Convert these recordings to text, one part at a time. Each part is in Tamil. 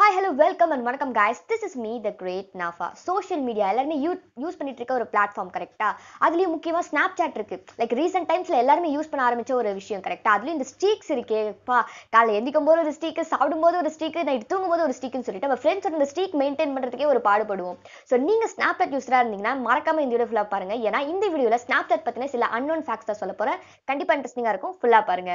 ஹாய் ஹலோ வெல்கம் அண்ட் வணக்கம் guys this is me the great நாஃபா சோஷியல் மீடியா எல்லாருமே யூ யூஸ் பண்ணிட்டு இருக்க ஒரு பிளாட்ஃபார்ம் கரெக்டா அதுலயும் முக்கியமா ஸ்னாப் சாட் இருக்கு லைக் ரீசெண்ட் டைம்ஸ்ல எல்லாருமே யூஸ் பண்ண ஆரம்பிச்ச ஒரு விஷயம் கரெக்டா அதுலயும் இந்த ஸ்டீக்ஸ் இருக்கேப்பா காலை எந்திக்கும் போது ஒரு ஸ்டீக் சாப்பிடும் போது ஒரு ஸ்டீக் நைட் தூங்கும் போது ஒரு ஸ்டீக்னு சொல்லிட்டு நம்ம ஃப்ரெண்ட்ஸ் இந்த ஸ்டீக் மெயின்டைன் பண்றதுக்கே ஒரு பாடுபடுவோம் ஸோ நீங்க ஸ்னாப் சாட் யூஸரா இருந்தீங்கன்னா மறக்காம இந்த வீடியோ ஃபுல்லா பாருங்க ஏன்னா இந்த வீடியோல ஸ்னாப் சாட் பத்தின சில அன்னோன் ஃபேக்ட்ஸ் தான் சொல்ல போறேன் கண்டிப்பா இன்ட்ரெஸ்டிங்கா இருக்கும் ஃபுல்லா பாருங்க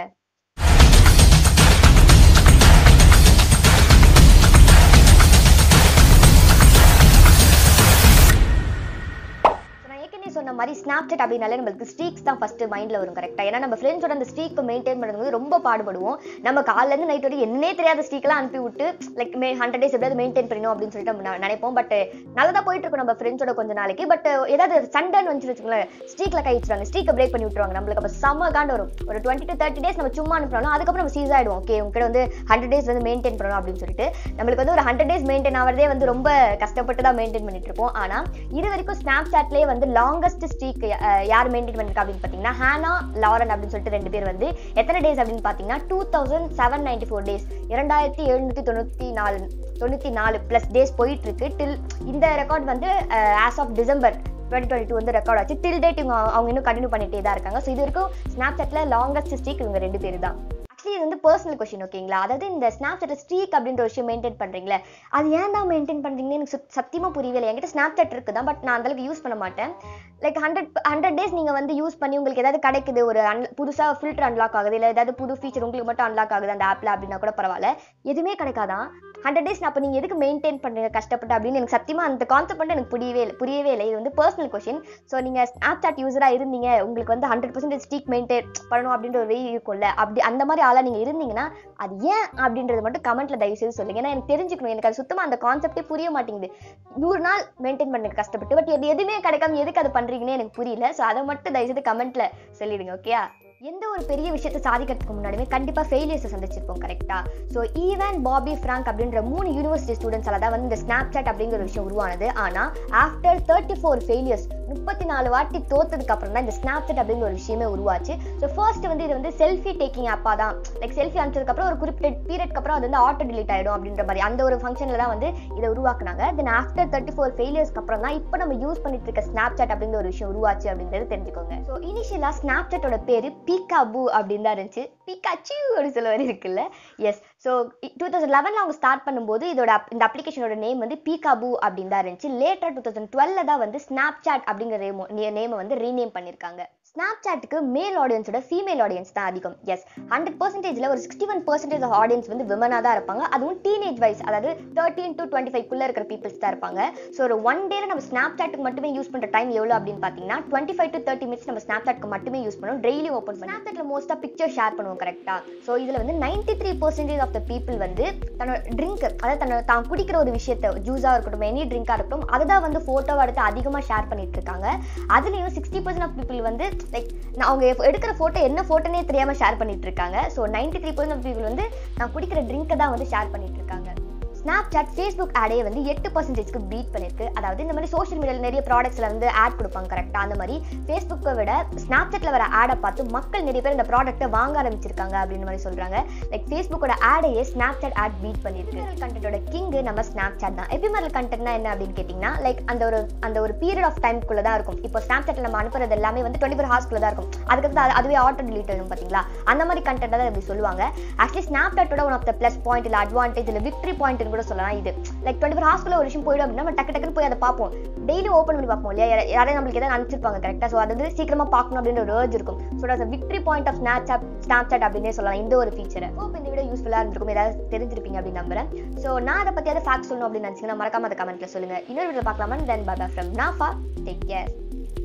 So, நான் ஏற்கனவே சொன்ன மாதிரி ஸ்னாப் சாட் அப்படின்னாலே நம்மளுக்கு ஸ்ட்ரீக்ஸ் தான் ஃபர்ஸ்ட் மைண்ட்ல வரும் கரெக்டா ஏன்னா நம்ம ஃப்ரெண்ட்ஸோட அந்த ஸ்ட்ரீக் மெயின்டைன் பண்ணுறது வந்து ரொம்ப பாடுபடுவோம் நம்ம காலைல இருந்து நைட் வரைக்கும் என்னன்னே தெரியாத ஸ்ட்ரீக்லாம் அனுப்பி விட்டு லைக் மே ஹண்ட்ரட் டேஸ் எப்படியாவது மெயின்டைன் பண்ணணும் அப்படின்னு சொல்லிட்டு நம்ம ந- நினைப்போம் பட் நல்லதா போயிட்டு இருக்கும் நம்ம ஃப்ரெண்ட்ஸோட கொஞ்ச நாளைக்கு பட் ஏதாவது சண்டைன்னு வந்து வச்சுக்கோங்களேன் ஸ்ட்ரீக்ல கை வச்சுருவாங்க ஸ்ட்ரீக்கை பிரேக் பண்ணி விட்டுருவாங்க நம்மளுக்கு அப்போ செம்ம காண்டு வரும் ஒரு டுவெண்ட்டி டு தேர்ட்டி டேஸ் நம்ம சும்மா அனுப்பினாலும் அதுக்கப்புறம் நம்ம சீஸ் ஆயிடுவோம் ஓகே உங்ககிட்ட வந்து ஹண்ட்ரட் டேஸ் வந்து மெயின்டைன் பண்ணணும் அப்படின்னு சொல்லிட்டு நம்மளுக்கு வந்து ஒரு ஹண்ட்ரட் டேஸ் மெயின்டைன் ஆகிறதே வந்து ரொம்ப கஷ்டப்பட்டு தான் மெயின்டைன் பண்ணிட்டு இருப்போம் ஆனா இது வரைக்கும் ஸ்னாப் சாட்லேயே வந்து லாங்கஸ்ட் ஸ்ட்ரீக் யார் மெயின்டைன் பண்ணிருக்கா அப்படின்னு பார்த்தீங்கன்னா ஹேனா லாரன் அப்படின்னு சொல்லிட்டு ரெண்டு பேர் வந்து எத்தனை டேஸ் அப்படின்னு பார்த்தீங்கன்னா two thousand seven ninety four days இரண்டாயிரத்தி எழுநூற்றி தொண்ணூற்றி நாலு தொண்ணூற்றி நாலு ப்ளஸ் டேஸ் போயிட்டு இருக்கு டில் இந்த ரெக்கார்ட் வந்து as of December twenty twenty two வந்து ரெக்கார்ட் ஆச்சு டில் டேட் இவங்க அவங்க இன்னும் கண்டினியூ பண்ணிட்டே தான் இருக்காங்க ஸோ இது வரைக்கும் ஸ்னாப் சாட்டில் லாங்கஸ்ட் ஸ்ட்ரீக் இவங்க ரெண்டு பேர் தான் ஆக்சுவலி இது வந்து பர்சனல் கொஷின் ஓகேங்களா அதாவது இந்த ஸ்னாப் சாட்டில் ஸ்ட்ரீக் அப்படின்ற ஒரு விஷயம் மெயின்டைன் பண்ணுறீங்களே அது ஏன் தான் மெயின்டைன் பண்ணுறீங்கன்னு எனக்கு சுத்- சத்தியமா புரியவே இல்லை என்கிட்ட ஸ்னாப் சாட் இருக்குது தான் பட் நான் அந்தளவுக்கு யூஸ் பண்ண மாட்டேன் லைக் ஹண்ட்ரட் ஹண்ட்ரட் டேஸ் நீங்கள் வந்து யூஸ் பண்ணி உங்களுக்கு ஏதாவது கிடைக்குது ஒரு அன் புதுசாக ஃபில்டர் அன்லாக் ஆகுது இல்லை ஏதாவது புது ஃபீச்சர் உங்களுக்கு மட்டும் அன்லாக் ஆகுது அந்த ஆப்பில் அப்படின்னா கூட பரவாயில்ல எதுவுமே கிடைக்காதான் ஹண்ட்ரட் டேஸ் அப்போ நீங்கள் எதுக்கு மெயின்டைன் பண்ணுறீங்க கஷ்டப்பட்டு அப்படின்னு எனக்கு சத்தியமாக அந்த கான்செப்ட் வந்து எனக்கு புரியவே இல்லை புரியவே இல்லை இது வந்து பர்சனல் கொஷின் ஸோ நீங்கள் ஸ்னாப் சாட் யூஸராக இருந்தீங்க உங்களுக்கு வந்து ஹண்ட்ரட் பர்சன்டேஜ் ஸ்டீக் மெயின்டைன் பண்ணணும் அப்படின்ற ஒரு வே இருக்கும்ல அப்படி அந்த மாதிரி ஆளாக நீங்கள் இருந்தீங்கன்னா அது ஏன் அப்படின்றது மட்டும் கமெண்ட்ல தயவு செய்து சொல்லுங்க ஏன்னா எனக்கு தெரிஞ்சுக்கணும் எனக்கு அது சுத்தமா அந்த கான்செப்டே புரிய மாட்டேங்குது நூறு நாள் மெயின்டைன் பண்ண கஷ்டப்பட்டு பட் இது எதுவுமே கிடைக்காம எதுக்கு அதை பண்றீங்கன்னு எனக்கு புரியல ஸோ அதை மட்டும் தயவு செய்து கமெண்ட்ல சொல்லிடுங்க ஓகேயா எந்த ஒரு பெரிய விஷயத்தை சாதிக்கிறதுக்கு முன்னாடியுமே கண்டிப்பா ஃபெயிலியர்ஸை சந்திச்சிருப்போம் கரெக்டா ஸோ ஈவன் பாபி ஃப்ராங்க் அப்படின்ற மூணு யூனிவர்சிட்டி ஸ்டூடெண்ட்ஸால தான் வந்து இந்த ஸ்னாப் சாட் அப்படிங்கிற ஒரு விஷயம் உருவானது ஆனா ஆஃப்டர் தேர்ட்டி ஃபோர் ஃபெயிலியர்ஸ் முப்பத்தி நாலு வாட்டி தோத்ததுக்கு அப்புறம் தான் இந்த ஸ்னாப் சாட் அப்படிங்கிற ஒரு விஷயமே உருவாச்சு ஸோ ஃபர்ஸ்ட் வந்து இது வந்து செல்ஃபி டேக்கிங் ஆப்பா தான் லைக் செல்ஃபி அனுப்பிச்சதுக்கு அப்புறம் ஒரு குறிப்பிட்ட பீரியட்க்கு அப்புறம் அது வந்து ஆட்டோ டிலீட் ஆயிடும் அப்படின்ற மாதிரி அந்த ஒரு ஃபங்க்ஷன்ல தான் வந்து இதை உருவாக்குனாங்க தென் ஆஃப்டர் தேர்ட்டி ஃபோர் ஃபெயிலியர்ஸ்க்கு அப்புறம் தான் இப்போ நம்ம யூஸ் பண்ணிட்டு இருக்க ஸ்னாப் சாட் அப்படிங்கிற ஒரு விஷயம் உருவாச்சு அப்படின்றது தெரிஞ்சுக்கோங்க ஸோ இனிஷியலா ஸ்னாப் சாட்டோட பேரு பீகாபு அப்படின்னு தான் இருந்துச்சு பீகாச்சு அப்படின்னு சொல்ல வரை இருக்குல்ல எஸ் ஸோ டூ தௌசண்ட் லெவனில் அவங்க ஸ்டார்ட் பண்ணும்போது இதோட app- இந்த அப்ளிகேஷனோட நேம் வந்து பீகாபு அப்படின்னு தான் இருந்துச்சு லேட்டர் டூ தௌசண்ட் டுவெல்ல தான் வந்து ஸ்னாப் சாட் அப்படிங்கிற நேமை வந்து ரீநேம் பண்ணியிருக்காங்க ஸ்னாப் சாட்டுக்கு மேல் ஆடியன்ஸோட ஃபீமேல் ஆடியன்ஸ் தான் அதிகம் எஸ் ஹண்ட்ரட் பர்சன்டேஜில் ஒரு sixty one percentage of audience வந்து விமனாக தான் இருப்பாங்க அதுவும் டீனேஜ் வைஸ் அதாவது தேர்ட்டீன் டு டுவெண்ட்டி ஃபைவ் குள்ளே இருக்கிற பீப்பிள்ஸ் தான் இருப்பாங்க ஸோ ஒரு ஒன் டேல நம்ம ஸ்னாப் சாட்டுக்கு மட்டுமே யூஸ் பண்ணுற டைம் எவ்வளோ அப்படின்னு பார்த்தீங்கன்னா twenty five to thirty minutes நம்ம ஸ்னாப் சாட்க்கு மட்டுமே யூஸ் பண்ணுவோம் டெய்லி ஓப்பன் பண்ணி ஸ்னாப் சாட்டில் மோஸ்ட்டாக பிக்சர் ஷேர் பண்ணுவோம் கரெக்டாக ஸோ இதில் வந்து ninety three percentage of the people வந்து தன்னோட ட்ரிங்க் அதாவது தன்னோட தான் குடிக்கிற ஒரு விஷயத்தை ஜூஸாக இருக்கட்டும் எனி ட்ரிங்காக இருக்கட்டும் அதை தான் வந்து ஃபோட்டோவை எடுத்து அதிகமாக ஷேர் பண்ணிட்டு இருக்காங்க அதுலேயும் சிக்ஸ்டி பர்சன்ட் ஆஃப் பீப்புள் வந்து லைக் அவங்க எடுக்கிற ஃபோட்டோ என்ன ஃபோட்டோனே தெரியாமல் ஷேர் பண்ணிட்டு இருக்காங்க so ninety three percent of people வந்து நான் குடிக்கிற ட்ரிங்கை தான் வந்து ஷேர் பண்ணிட்டு இருக்காங்க ஸ்னாப் சாட் ஃபேஸ்புக் ஆடே வந்து எட்டு பர்சன்டேஜ்க்கு பீட் பண்ணிருக்கு அதாவது இந்த மாதிரி சோஷியல் மீடியாவில் நிறைய ப்ராடக்ட்ஸ்ல வந்து ஆட் கொடுப்பாங்க கரெக்டாக அந்த மாதிரி ஃபேஸ்புக்கை விட ஸ்னாப் சாட்ல வர ஆடை பார்த்து மக்கள் நிறைய பேர் இந்த ப்ராடக்ட்டை வாங்க ஆரம்பிச்சிருக்காங்க அப்படின்னு மாதிரி சொல்றாங்க லைக் ஃபேஸ்புக்கோட ஆடையே ஸ்னாப் சாட் ஆட் பீட் பண்ணிருக்கு கண்டென்ட்டோட கிங் நம்ம ஸ்னாப் சாட் தான் எபிமரல் கண்டென்ட்னா என்ன அப்படின்னு கேட்டிங்கன்னா லைக் அந்த ஒரு அந்த ஒரு பீரியட் ஆஃப் டைம்குள்ள தான் இருக்கும் இப்போ ஸ்னாப் சாட்ல நம்ம அனுப்புறது எல்லாமே வந்து டுவெண்ட்டி ஃபோர் ஹார்ஸ்க்குள்ள தான் இருக்கும் அதுக்கு அது அதுவே ஆட்டோ டிலீட் ஆகும் பார்த்தீங்களா அந்த மாதிரி கண்டென்ட் தான் இப்படி சொல்லுவாங்க ஆக்சுவலி ஸ்னாப் சாட்டோட one of the plus point இல்லை அட்வான்டேஜ் இல்லை விக்டரி பாயிண்ட் கூட சொல்லலாம் இது லைக் டுவெண்ட்டி ஃபோர் ஹார்ஸ்க்குள்ள ஒரு விஷயம் போயிடும் அப்படின்னா நம்ம டக்கு டக்குன்னு போய் அதை பார்ப்போம் டெய்லி ஓப்பன் பண்ணி பார்ப்போம் இல்லையா யாரா- யாராவது நம்மளுக்கு எதாவது அனுப்பிச்சிருப்பாங்க கரெக்டாக ஸோ அது வந்து சீக்கிரமா பார்க்கணும் அப்படின்ற ஒரு urge இருக்கும் ஸோ அது victory point of Snapchat Snapchat அப்படின்னே சொல்லலாம் இந்த ஒரு ஃபீச்சரை ஹோப் இந்த வீடியோ யூஸ்ஃபுல்லாக இருந்திருக்கும் ஏதாவது தெரிஞ்சிருப்பீங்க அப்படின்னு நம்புறேன் ஸோ நான் அதை பற்றி ஃபேக்ட் சொல்லணும் அப்படின்னு நினச்சிங்கன்னா மறக்காம அதை கமெண்ட்ல சொல்லுங்க இன்னொரு வீடியோ பார்க்கலாமா தென் பாபா ஃப்ரம் நாஃபா டேக் கேர்